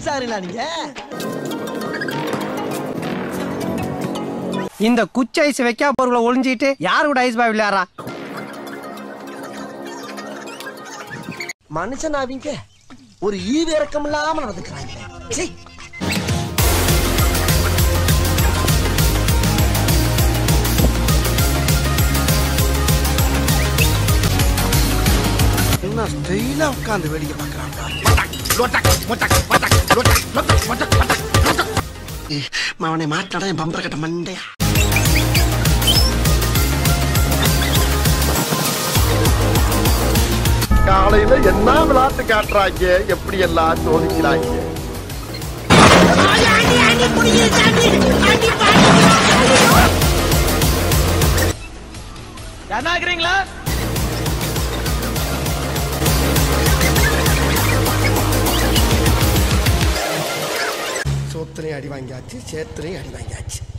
Dance ஆடுறீங்களா நீங்க இந்த குச்சி ஐஸ் வைக்கா பொருளை ஒளிஞ்சிட்டு யாரு கூட ஐஸ் பாய் விளையாடுறா மனுஷன் அவங்க ஒரு ஈவு இறக்கம் இல்லாம நடந்துக்கிறாங்க சீ. என்ன ஸ்டைலா உட்காந்து வேடிக்கை பார்க்கறாங்க அவனை மாட்டாடா என் பம்பர கட்ட மண்டையா காலையில என்ன விளையாட்டு காட்டுறாங்க எப்படி எல்லாம் சோதிக்கிறாங்க சோத்திரையும் அடி வாங்கியாச்சு சேத்திரையும் அடி வாங்கியாச்சு